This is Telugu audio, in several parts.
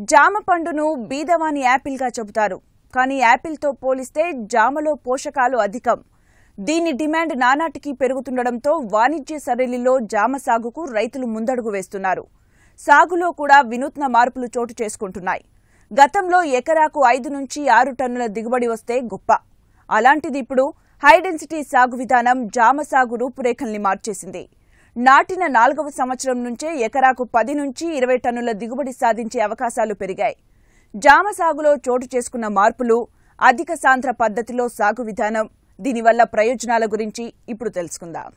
జామ పండును బీదవాని యాపిల్గా చెబుతారు కానీ యాపిల్తో పోలిస్తే జామలో పోషకాలు అధికం దీని డిమాండ్ నానాటికి పెరుగుతుండటంతో వాణిజ్య సరళిలో జామ సాగుకు రైతులు ముందడుగు వేస్తున్నారు సాగులో కూడా వినూత్న మార్పులు చోటు చేసుకుంటున్నాయి గతంలో ఎకరాకు ఐదు నుంచి ఆరు టన్నుల దిగుబడి వస్తే గొప్ప అలాంటిది ఇప్పుడు హై డెన్సిటీ సాగు విధానం జామ సాగు రూపురేఖల్ని మార్చేసింది నాటిన నాలుగవ సంవత్సరం నుంచే ఎకరాకు పది నుంచి ఇరవై టన్నుల దిగుబడి సాధించే అవకాశాలు పెరిగాయి జామ సాగులో చోటు చేసుకున్న మార్పులు అధిక సాంద్ర పద్ధతిలో సాగు విధానం దీనివల్ల ప్రయోజనాల గురించి ఇప్పుడు తెలుసుకుందాం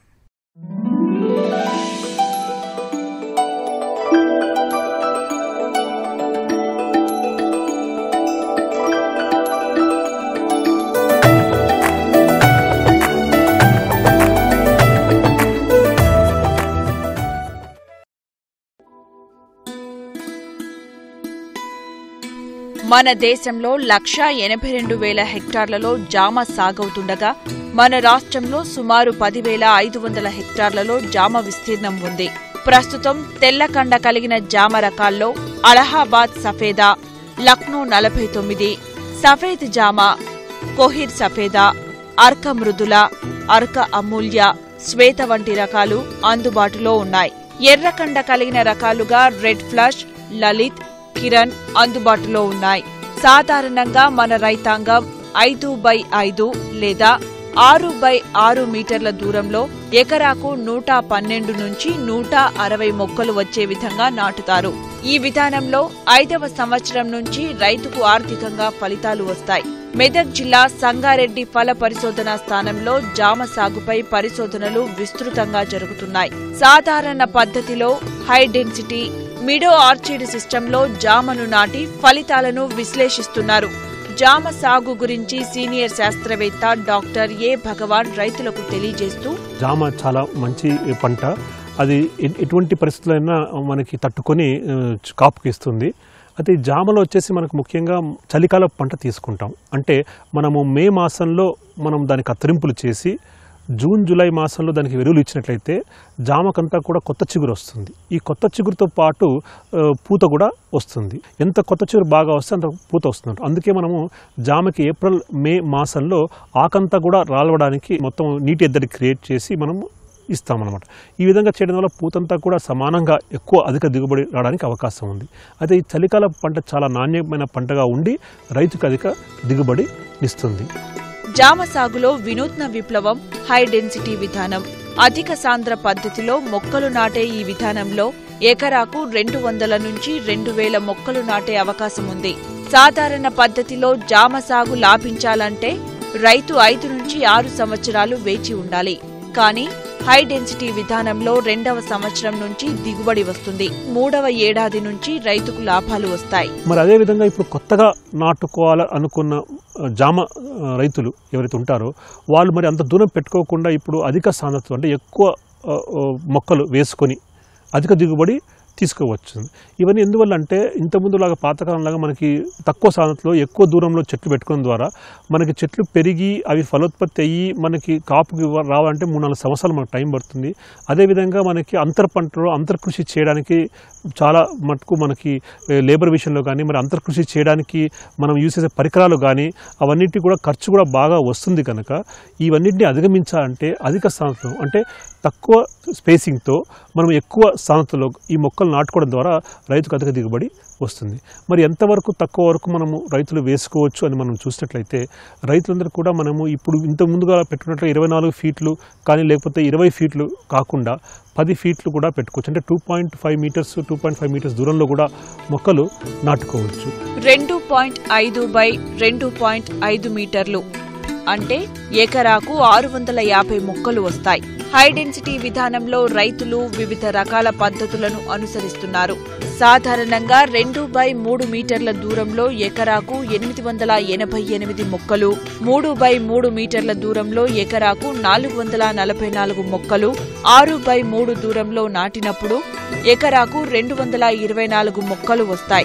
మన దేశంలో లక్షా ఎనభై రెండు వేల హెక్టార్లలో జామ సాగవుతుండగా మన రాష్ట్రంలో సుమారు పదివేల ఐదు వందల హెక్టార్లలో జామ విస్తీర్ణం ఉంది ప్రస్తుతం తెల్లకండ కలిగిన జామ రకాల్లో అలహాబాద్ సఫేదా లక్నో నలభై తొమ్మిది సఫేద్ జామ కోహిర్ సఫేదా అర్క మృదుల అర్క అమూల్య శ్వేత వంటి రకాలు అందుబాటులో ఉన్నాయి ఎర్రకండ కలిగిన రకాలుగా రెడ్ ఫ్లష్ లలిత్ కిరణ్ అందుబాటులో ఉన్నాయి సాధారణంగా మన రైతాంగం ఐదు బై ఐదు లేదా ఆరు బై ఆరు మీటర్ల దూరంలో ఎకరాకు నూట పన్నెండు నుంచి నూట అరవై మొక్కలు వచ్చే విధంగా నాటుతారు ఈ విధానంలో ఐదవ సంవత్సరం నుంచి రైతుకు ఆర్థికంగా ఫలితాలు వస్తాయి మెదక్ జిల్లా సంగారెడ్డి ఫల పరిశోధనా స్థానంలో జామ సాగుపై పరిశోధనలు విస్తృతంగా జరుగుతున్నాయి సాధారణ పద్ధతిలో హై డెన్సిటీ మిడో ఆర్చిడ్ సిస్టంలో జామను నాటి ఫలితాలను విశ్లేషిస్తున్నారు జామ సాగు గురించి సీనియర్ శాస్త్రవేత్త డాక్టర్ ఏ భగవాన్ రైతులకు తెలియజేస్తూ జామ చాలా మంచి పంట అది ఎ- ఎటువంటి పరిస్థితులైనా మనకి తట్టుకొని ఆ, కాపుకి ఇస్తుంది అయితే ఈ జామలో వచ్చేసి మనకు ముఖ్యంగా చలికాల పంట తీసుకుంటాం అంటే మనము మే మాసంలో మనం దానికి కత్తిరింపులు చేసి జూన్ జూలై మాసంలో దానికి ఎరువులు ఇచ్చినట్లయితే జామకంతా కూడా కొత్త చిగురు వస్తుంది ఈ కొత్త చిగురుతో పాటు ఆ, పూత కూడా వస్తుంది ఎంత కొత్త చిగురు బాగా వస్తే అంత పూత వస్తుంది అందుకే మనము జామకి ఏప్రిల్ మే మాసంలో ఆకంతా కూడా రాలవడానికి మొత్తం నీటి ఎద్దడి క్రియేట్ చేసి మనము ఇస్తామన్నమాట ఈ విధంగా చేయడం వల్ల పూతంతా కూడా సమానంగా ఎక్కువ అధిక దిగుబడి రావడానికి అవకాశం ఉంది అయితే ఈ చలికాల పంట చాలా నాణ్యమైన పంటగా ఉండి రైతుకు అధిక దిగుబడి ఇస్తుంది జామ సాగులో వినూత్న విప్లవం హై డెన్సిటీ విధానం అధిక సాంద్ర పద్ధతిలో మొక్కలు నాటే ఈ విధానంలో ఎకరాకు రెండు వందల నుంచి రెండు వేల మొక్కలు నాటే అవకాశం ఉంది సాధారణ పద్ధతిలో జామ సాగు లాభించాలంటే రైతు ఐదు నుంచి ఆరు సంవత్సరాలు వేచి ఉండాలి కానీ హై డెన్సిటీ విధానంలో రెండవ సంవత్సరం నుంచి దిగుబడి వస్తుంది మూడవ ఏడాది నుంచి రైతుకు లాభాలు వస్తాయి మరి అదేవిధంగా ఇప్పుడు కొత్తగా నాటుకోవాలి అనుకున్న ఆ, జామ ఆ, రైతులు ఎవరైతే ఉంటారో వాళ్ళు మరి అంత దూరం పెట్టుకోకుండా ఇప్పుడు అధిక సాంద్రత అంటే ఎక్కువ ఆ, ఆ, మొక్కలు వేసుకొని అధిక దిగుబడి తీసుకోవచ్చు ఇవన్నీ ఎందువల్ల అంటే ఇంతకుముందులాగా పాతకాలంలాగా మనకి తక్కువ సాంద్రతలో ఎక్కువ దూరంలో చెట్లు పెట్టుకోవడం ద్వారా మనకి చెట్లు పెరిగి అవి ఫలోత్పత్తి అయ్యి మనకి కాపుకి ఇవ్వ- రావాలంటే మూడు నాలుగు సంవత్సరాలు మనకు టైం పడుతుంది అదేవిధంగా మనకి అంతర్ పంటలో అంతర్కృషి చేయడానికి చాలా మటుకు మనకి ఏ, లేబర్ విషయంలో కానీ మరి అంతర్కృషి చేయడానికి మనం యూజ్ చేసే పరికరాలు కానీ అవన్నిటి కూడా ఖర్చు కూడా బాగా వస్తుంది కనుక ఇవన్నింటినీ అధిగమించాలంటే అధిక సాంద్రతలో అంటే తక్కువ స్పేసింగ్తో మనం ఎక్కువ సాంద్రతలో ఈ మొక్కలు నాటుకోవడం ద్వారా రైతుకు అధిక దిగుబడి వస్తుంది మరి ఎంతవరకు తక్కువ వరకు మనము రైతులు వేసుకోవచ్చు అని మనం చూసినట్లయితే రైతులందరూ కూడా మనము ఇప్పుడు ఇంత ముందుగా పెట్టుకున్నట్లు ఇరవై నాలుగు ఫీట్లు కానీ లేకపోతే ఇరవై ఫీట్లు కాకుండా పది ఫీట్లు కూడా పెట్టుకోవచ్చు అంటే two point five metres two point five metres దూరంలో కూడా మొక్కలు నాటుకోవచ్చు రెండు పాయింట్ ఐదు బై రెండు పాయింట్ ఐదు మీటర్లు అంటే ఎకరాకు ఆరు వందల యాభై మొక్కలు వస్తాయి హై డెన్సిటీ విధానంలో రైతులు వివిధ రకాల పద్ధతులను అనుసరిస్తున్నారు సాధారణంగా రెండు బై మూడు మీటర్ల దూరంలో ఎకరాకు ఎనిమిది వందల ఎనభై ఎనిమిది మొక్కలు మూడు బై మూడు మీటర్ల దూరంలో ఎకరాకు నాలుగు వందల నలభై నాలుగు మొక్కలు ఆరు బై మూడు దూరంలో నాటినప్పుడు ఎకరాకు రెండు వందల ఇరవై నాలుగు మొక్కలు వస్తాయి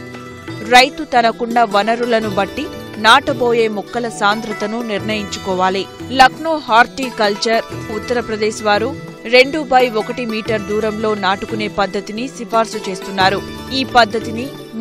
రైతు తనకున్న వనరులను బట్టి నాటబోయే మొక్కల సాంద్రతను నిర్ణయించుకోవాలి లక్నో హార్టికల్చర్ ఉత్తరప్రదేశ్ వారు రెండు బై ఒకటి మీటర్ దూరంలో నాటుకునే పద్ధతిని సిఫార్సు చేస్తున్నారు ఈ పద్ధతిని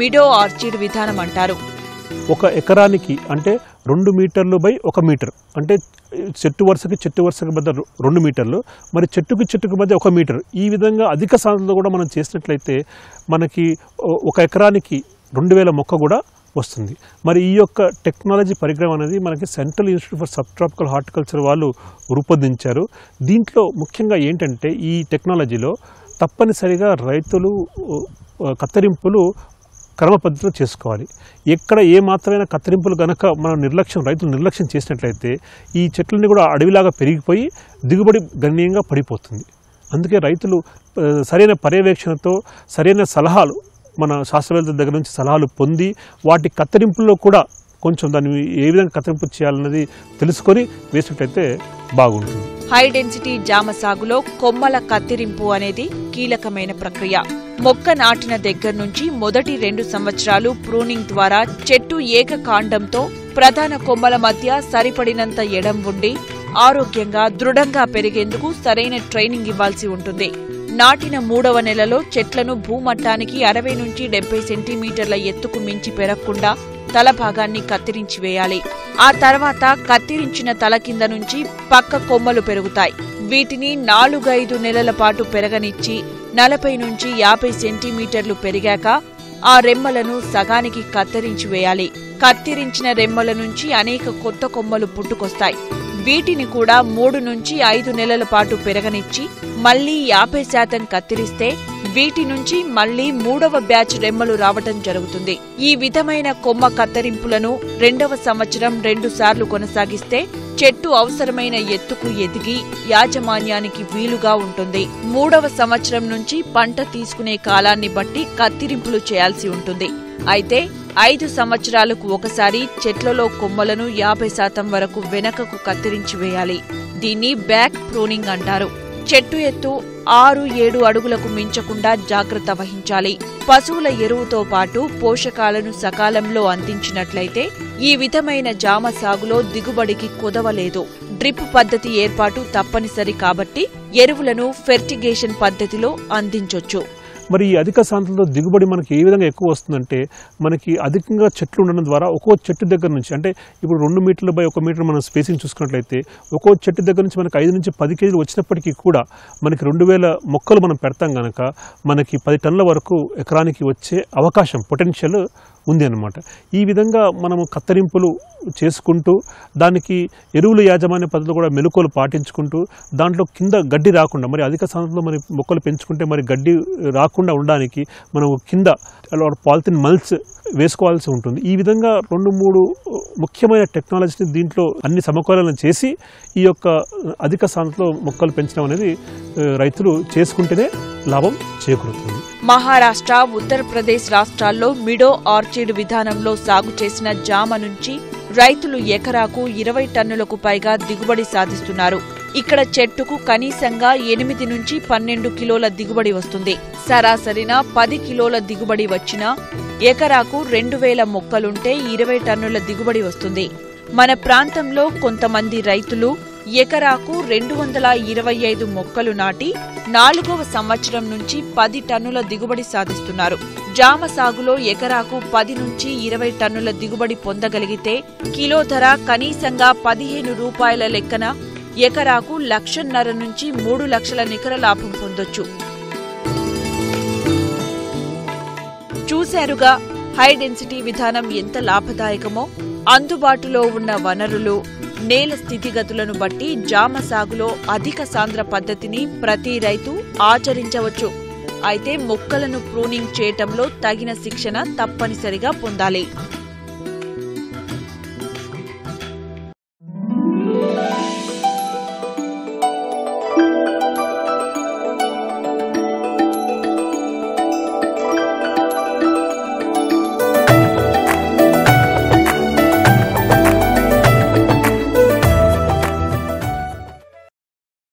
మిడో ఆర్చిడ్ విధానం అంటారు ఒక ఎకరానికి అంటే రెండు మీటర్లు బై ఒక మీటర్ అంటే చెట్టు వరుసకి చెట్టు వరుసకి మధ్య రె- రెండు మీటర్లు మరి చెట్టుకి చెట్టుకి మధ్య ఒక మీటర్ ఈ విధంగా అధిక సాంద్రత కూడా మనం చేసినట్లయితే మనకి ఓ- ఒక ఎకరానికి రెండు వేల మొక్క కూడా వస్తుంది మరి ఈ యొక్క టెక్నాలజీ పరికరం అనేది మనకి central institute for subtropical horticulture వాళ్ళు రూపొందించారు దీంట్లో ముఖ్యంగా ఏంటంటే ఈ టెక్నాలజీలో తప్పనిసరిగా రైతులు ఓ, కత్తిరింపులు క్రమ పద్ధతిలో చేసుకోవాలి ఎక్కడ ఏ మాత్రమైన కత్తిరింపులు గనక మనం నిర్లక్ష్యం రైతులు నిర్లక్ష్యం చేసినట్లయితే ఈ చెట్లన్నీ కూడా అడవిలాగా పెరిగిపోయి దిగుబడి గణనీయంగా పడిపోతుంది అందుకే రైతులు ఆ, సరైన పర్యవేక్షణతో సరైన సలహాలు మన శాస్త్రవేత్తల దగ్గర నుంచి సలహాలు పొంది వాటి కత్తిరింపుల్లో కూడా కొంచెం దాన్ని ఏ విధంగా కత్తిరింపు చేయాలన్నది తెలుసుకొని వేసినట్లయితే బాగుంటుంది హై డెన్సిటీ జామ సాగులో కొమ్మల కత్తిరింపు అనేది కీలకమైన ప్రక్రియ మొక్క నాటిన దగ్గర నుంచి మొదటి రెండు సంవత్సరాలు ప్రూనింగ్ ద్వారా చెట్టు ఏకకాండంతో ప్రధాన కొమ్మల మధ్య సరిపడినంత ఎడం ఉండి ఆరోగ్యంగా దృఢంగా పెరిగేందుకు సరైన ట్రైనింగ్ ఇవ్వాల్సి ఉంటుంది నాటిన మూడవ నెలలో చెట్లను భూమట్టానికి అరవై నుంచి డెబ్బై సెంటీమీటర్ల ఎత్తుకు మించి పెరగకుండా తల భాగాన్ని కత్తిరించి వేయాలి ఆ తర్వాత కత్తిరించిన తల కింద నుంచి పక్క కొమ్మలు పెరుగుతాయి వీటిని నాలుగైదు నెలల పాటు పెరగనిచ్చి నలభై నుంచి యాభై సెంటీమీటర్లు పెరిగాక ఆ రెమ్మలను సగానికి కత్తిరించి వేయాలి కత్తిరించిన రెమ్మల నుంచి అనేక కొత్త కొమ్మలు పుట్టుకొస్తాయి వీటిని కూడా మూడు నుంచి ఐదు నెలల పాటు పెరగనిచ్చి మళ్లీ యాభై శాతం కత్తిరిస్తే వీటి నుంచి మళ్లీ మూడవ బ్యాచ్ రెమ్మలు రావటం జరుగుతుంది ఈ విధమైన కొమ్మ కత్తిరింపులను రెండవ సంవత్సరం రెండు సార్లు కొనసాగిస్తే చెట్టు అవసరమైన ఎత్తుకు ఎదిగి యాజమాన్యానికి వీలుగా ఉంటుంది మూడవ సంవత్సరం నుంచి పంట తీసుకునే కాలాన్ని బట్టి కత్తిరింపులు చేయాల్సి ఉంటుంది అయితే ఐదు సంవత్సరాలకు ఒకసారి చెట్లలో కొమ్మలను యాభై శాతం వరకు వెనకకు కత్తిరించి వేయాలి దీన్ని బ్యాక్ ప్రూనింగ్ అంటారు చెట్టు ఎత్తు ఆరు ఏడు అడుగులకు మించకుండా జాగ్రత్త వహించాలి పశువుల ఎరువుతో పాటు పోషకాలను సకాలంలో అందించినట్లయితే ఈ విధమైన జామ సాగులో దిగుబడికి కుదవలేదు డ్రిప్ పద్ధతి ఏర్పాటు తప్పనిసరి కాబట్టి ఎరువులను ఫెర్టిగేషన్ పద్ధతిలో అందించొచ్చు మరి ఈ అధిక సాంద్రతలో దిగుబడి మనకి ఏ విధంగా ఎక్కువ వస్తుందంటే మనకి అధికంగా చెట్లు ఉండడం ద్వారా ఒక్కో చెట్టు దగ్గర నుంచి అంటే ఇప్పుడు రెండు మీటర్లు బై ఒక మీటర్ మనం స్పేసింగ్ చూసుకున్నట్లయితే ఒక్కో చెట్టు దగ్గర నుంచి మనకి ఐదు నుంచి పది కేజీలు వచ్చినప్పటికీ కూడా మనకి రెండు వేల మొక్కలు మనం పెడతాం కనుక మనకి పది టన్నుల వరకు ఎకరానికి వచ్చే అవకాశం పొటెన్షియల్ ఉంది అన్నమాట ఈ విధంగా మనము కత్తరింపులు చేసుకుంటూ దానికి ఎరువుల యాజమాన్య పద్ధతులు కూడా మెలకువలు పాటించుకుంటూ దాంట్లో కింద గడ్డి రాకుండా మరి అధిక సాంద్రతలో మరి మొక్కలు పెంచుకుంటే మరి గడ్డి రాకుండా ఉండడానికి మనం కింద పాలిథిన్ మల్స్ వేసుకోవాల్సి ఉంటుంది ఈ విధంగా రెండు మూడు ముఖ్యమైన టెక్నాలజీని దీంట్లో అన్ని సమకూలన చేసి ఈ యొక్క అధిక సాంద్రతలో మొక్కలు పెంచడం అనేది ఆ, రైతులు చేసుకుంటేనే లాభం చేకూరుతుంది మహారాష్ట్ర ఉత్తరప్రదేశ్ రాష్ట్రాల్లో మిడో ఆర్చిడ్ విధానంలో సాగు చేసిన జామ నుంచి రైతులు ఎకరాకు ఇరవై టన్నులకు పైగా దిగుబడి సాధిస్తున్నారు ఇక్కడ చెట్టుకు కనీసంగా ఎనిమిది నుంచి పన్నెండు కిలోల దిగుబడి వస్తుంది సరాసరిన పది కిలోల దిగుబడి వచ్చినా ఎకరాకు రెండు వేల మొక్కలుంటే ఇరవై టన్నుల దిగుబడి వస్తుంది మన ప్రాంతంలో కొంతమంది రైతులు ఎకరాకు రెండు వందల ఇరవై ఐదు మొక్కలు నాటి నాలుగవ సంవత్సరం నుంచి పది టన్నుల దిగుబడి సాధిస్తున్నారు జామ సాగులో ఎకరాకు పది నుంచి ఇరవై టన్నుల దిగుబడి పొందగలిగితే కిలో ధర కనీసంగా పదిహేను రూపాయల లెక్కన ఎకరాకు లక్షన్నర నుంచి మూడు లక్షల నికర లాభం పొందొచ్చు చూశారుగా హై డెన్సిటీ విధానం ఎంత లాభదాయకమో అందుబాటులో ఉన్న వనరులు నేల స్థితిగతులను బట్టి జామ సాగులో అధిక సాంద్ర పద్ధతిని ప్రతి రైతు ఆచరించవచ్చు అయితే మొక్కలను ప్రూనింగ్ చేయటంలో తగిన శిక్షణ తప్పనిసరిగా పొందాలి